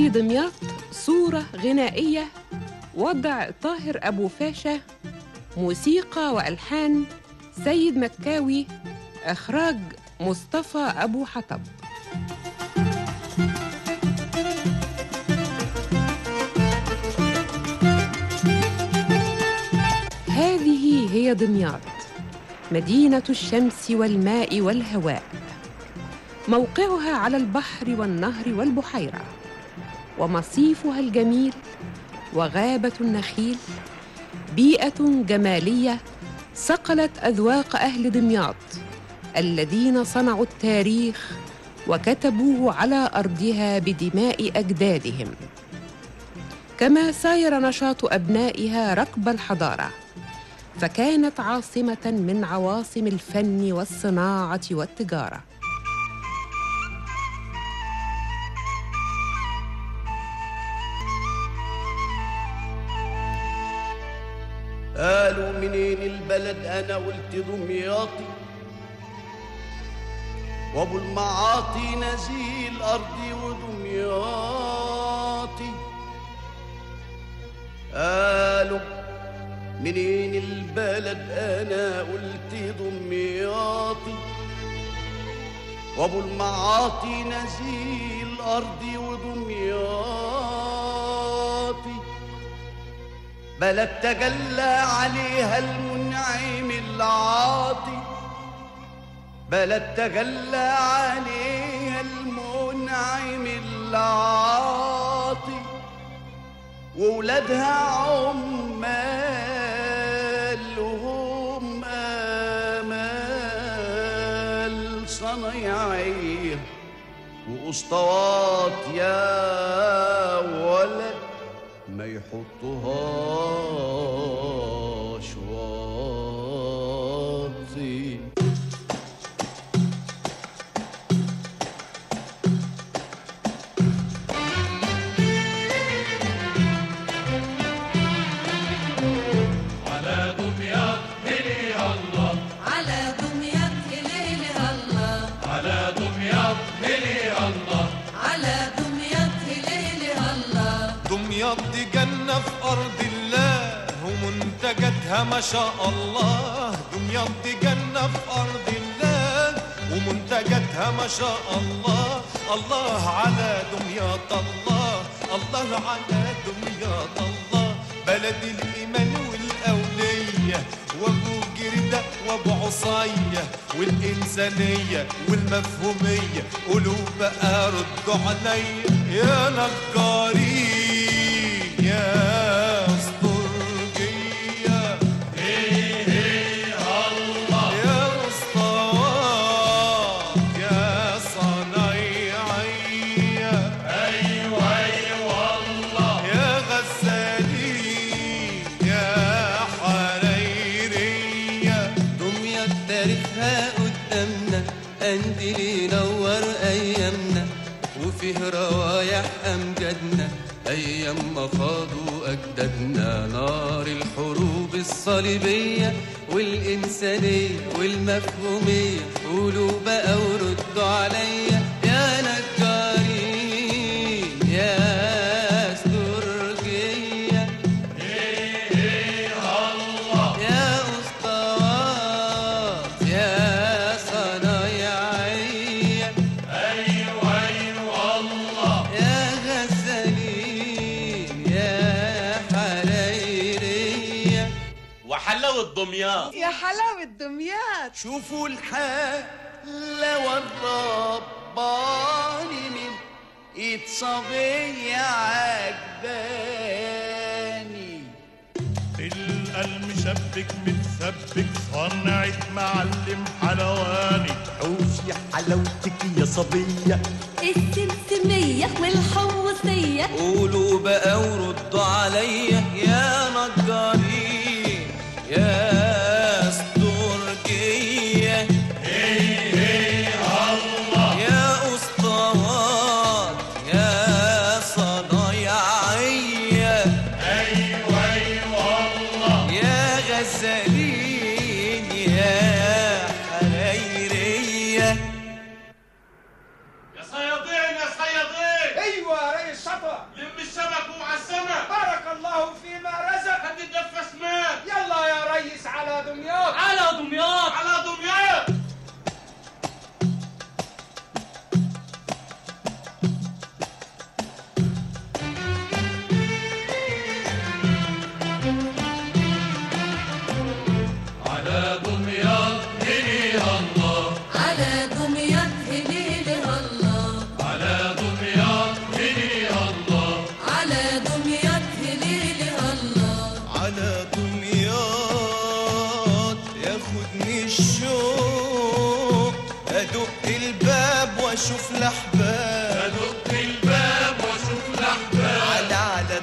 في دمياط صورة غنائية وضع طاهر أبو فاشا موسيقى وألحان سيد مكاوي إخراج مصطفى أبو حطب هذه هي دمياط مدينة الشمس والماء والهواء موقعها على البحر والنهر والبحيرة ومصيفها الجميل وغابة النخيل بيئة جمالية صقلت أذواق أهل دمياط الذين صنعوا التاريخ وكتبوه على أرضها بدماء أجدادهم كما ساير نشاط أبنائها ركب الحضارة فكانت عاصمة من عواصم الفن والصناعة والتجارة قالوا منين البلد انا قلت دمياطي وابو المعاطي نزيل ارضي ودمياطي قالوا منين البلد انا قلت دمياطي وابو المعاطي نزيل ارضي ودمياطي بلد تجلى عليها المنعم العاطي بلد تجلى عليها المنعم العاطي وولادها عمال وهم امال صنايعيه واسطوات يا ولد ما يحطوهاش واطي على دمياط هلي الله على دمياط ليل الله على دمياط هلي الله على دمياط ليل الله دمياط دي جنة في أرض الله ومنتجاتها ما شاء الله دمياط دي جنة في أرض الله ومنتجاتها ما شاء الله الله على دمياط الله الله على دمياط الله بلد الإيمان والأولية وأبو جردة وأبو عصية والإنسانية والمفهومية قولوا بقى ردوا عليا يا نجارين يا أسطرجية يا أسطوات يا صنايعية ايوه ايوه الله يا غسالين يا حريرية دمياط تاريخها قدامنا قنديل ينور ايامنا وفيه روايح امجادنا ايام ما خاضوا اجدادنا نار الحروب الصليبيه والانسانيه والمفهوميه قولوا بقى وردوا عليا يا نجارين يا استرجيه يا اسطوات يا صنايعية ايوه ايوه الله يا غزالين يا حريرية وحلاوة دمياط يا حلاوة دمياط شوفوا الحالة والرباني من ايد صبية عجباني القلب مشبك متسبك صنعت معلم حلواني عوش يا حلاوتك يا صبية السمسمية والحمصية قولوا بقى وردوا عليا يا نجارين يا استرجية يا اسطوات يا صنايعية ايوه ايوه الله يا غزالين يا حريرية يا صيادين يا صيادين ايوه يا ريس شطوه ياخدني الشوق ادق الباب واشوف الاحباب ادق الباب واشوف الاحباب على على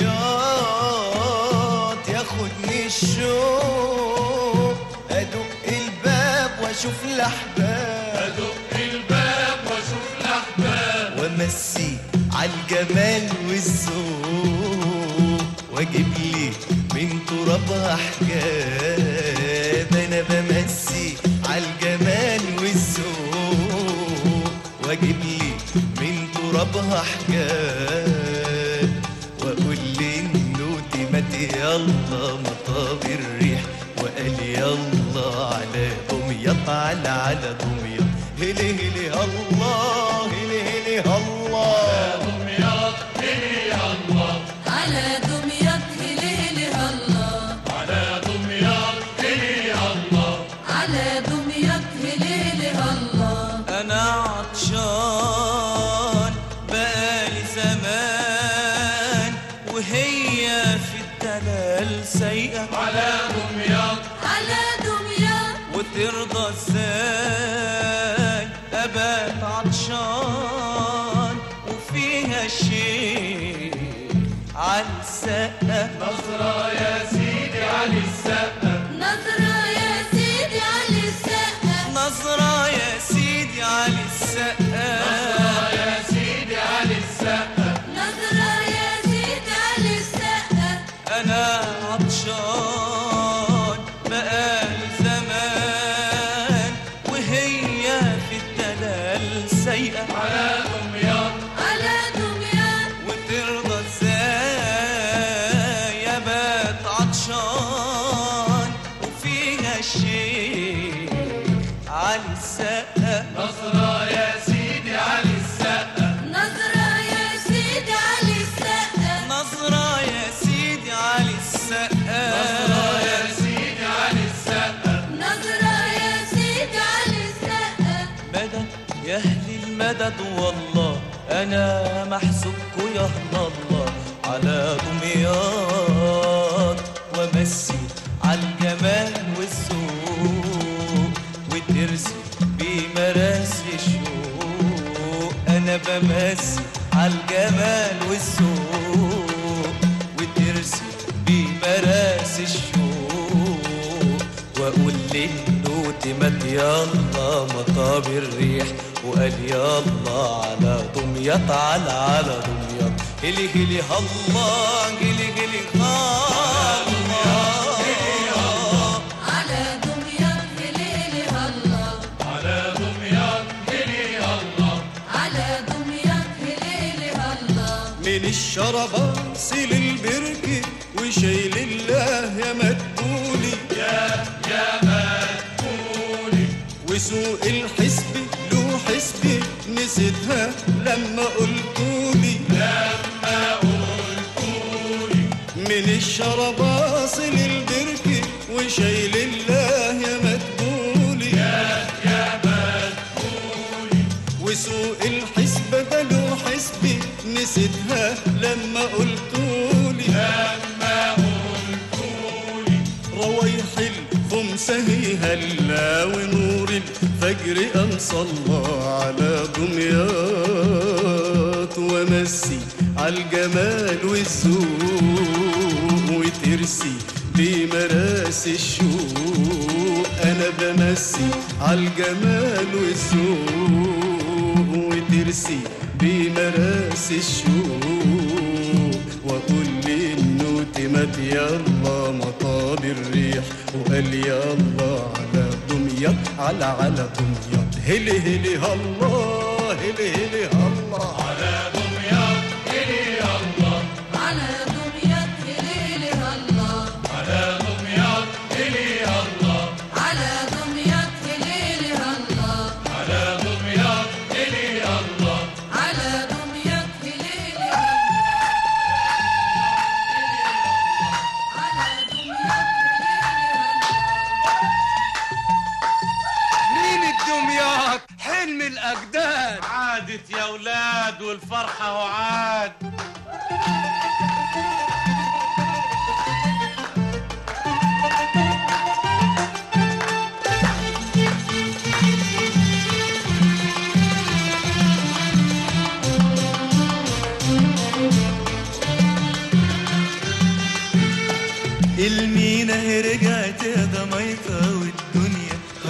دمياط ياخدني الشوق ادق الباب واشوف الاحباب ادق الباب واشوف الاحباب وامسي عالجمال والذوق واجيب لي من ترابها حجاب انا بمسي عالجمال والذوق واجيب لي من ترابها حجاب واقول للنوتي مات يلا مطاب الريح وقال يلا على دمياط على على دمياط هلي هلي الله هلي هلي الله دمياط هلي الله على دمياط هليلي الله على دمياط هلي الله على دمياط هليلي الله انا عطشان بقالي زمان وهي في الدلال سايقه على دمياط على دمياط وترضى ازاي ابات عطشان وفيها شيء على السقه نصرة يا سيدي علي السقا نظرة يا سيدي على السقا نظرة يا سيدي على السقه يا سيدي علي السقا نظرة يا سيدي على السقا انا عطشان بقالي زمان وهي في الدلال سايقه على دمياط على دمياط وترضى ازاي يا بات عطشان وفيها شيء على السقه نصرة يا سيدي علي السقا نظرة يا سيدي على السقا نظرة يا سيدي على السقه يا سيدي علي السقا نظرة يا سيدي على السقا مدد يا اهل المدد والله انا محسوبكوا يا اهل الله على دمياط وامسي عالجمال والذوق وترسي بمراسي الشوق انا بمسي عالجمال والذوق وترسي بمراسي الشوق واقول للنوت مات يلا مطاب الريح وقال يلا على دمياط على على دمياط هلي هلي الله هلي هلي الله على دمياط هليلي الله على دمياط هلي الله على دمياط هليلي الله من الشرباص للبركة وشايل الله يا مدبولي يا يا مدبولي وسوق الحسب له حسبي نسيتها لما قلتولي لما قلتولي من الشرباص للبركة وشايل الله يا مدبولي يا مدبولي وسوق الحسبة ده له حسبي نسيتها لما قلتولي لما قلتولي روايح الخمسة هي هلا ونور الفجر أنصى الله على دمياط ومسي عالجمال والذوق وترسي بمراسي الشوق أنا بمسي عالجمال والذوق وترسي بمراسي الشوق وأقول للنوت مات يلا مطاب الريح وقال يلا على دمياط على على دمياط هلي هلي الله هلي هلي الله على دمياط هلي الله على دمياط هليلي الله على دمياط هلي الله على دمياط هليلي الله على دمياط هلي الله على دمياط هليلي على دمياط مين الدمياط حلم الاجداد عادت يا ولاد والفرحة وعاد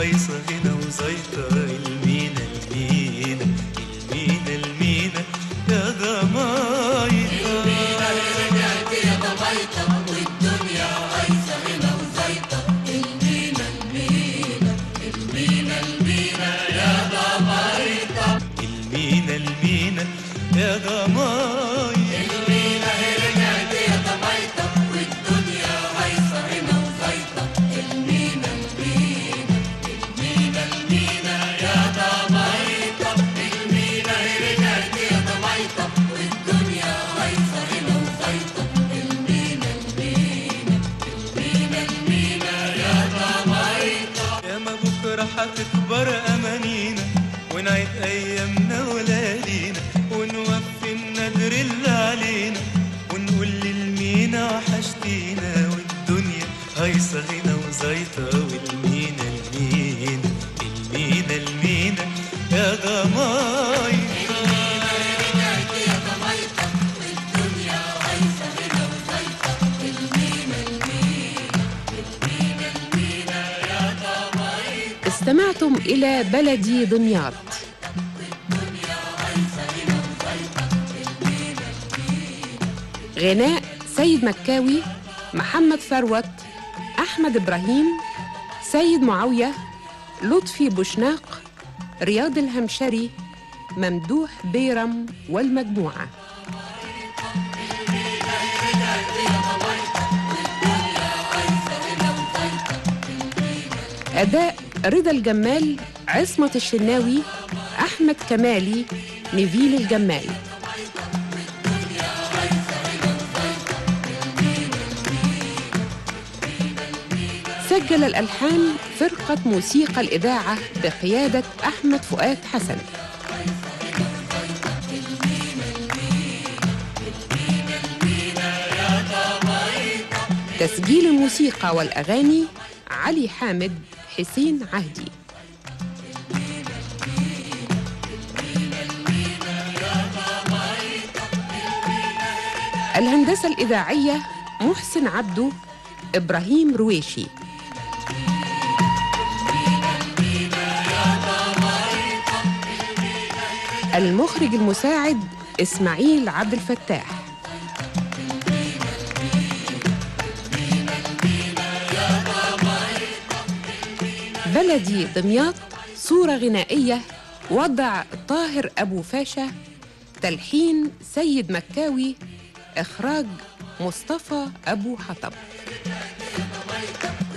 هيصة هنا وزيطة المينا المينا المينا المينا يا ضمايطة رجعت يا ضبيطة والدنيا هايصة هنا وزيطة المينا المينا المينا المينا يا ضبيطة المينا المينا يا ضمايطة المينا رجعت يا ضبيطة والدنيا هايصة هنا وزيطة المينا المينا المينا المينا يا ضبيطة المينا رجعت يا ضبيطة والدنيا هايصة هنا وزيطة المينا المينا المينا المينا يا ضبيطة يا ما بكرة هتكبر أمانينا ونعيد أيامنا وليالينا ونوفي النذر اللي علينا ونقول للمينا وحشتينا والدنيا هيصة هنا وزيطة والمينا المينا المينا المينا يا ضمايطة رجعت يا ضبيطة والدنيا هايصة هنا وزيطة المينا المينا المينا المينا يا ضبيطة استمعتم إلى بلدي دمياط غناء سيد مكاوي محمد ثروت أحمد إبراهيم سيد معاوية لطفي بوشناق رياض الهمشري ممدوح بيرم والمجموعة أداء رضا الجمال عصمة الشناوي أحمد كمالي نيفيل الجمال سجل الألحان فرقة موسيقى الإذاعة بقيادة أحمد فؤاد حسن تسجيل الموسيقى والأغاني علي حامد حسين عهدي الهندسة الإذاعية محسن عبده إبراهيم رويشي المخرج المساعد إسماعيل عبد الفتاح بلدي دمياط صورة غنائية وضع طاهر أبو فاشا تلحين سيد مكاوي إخراج مصطفى أبو حطب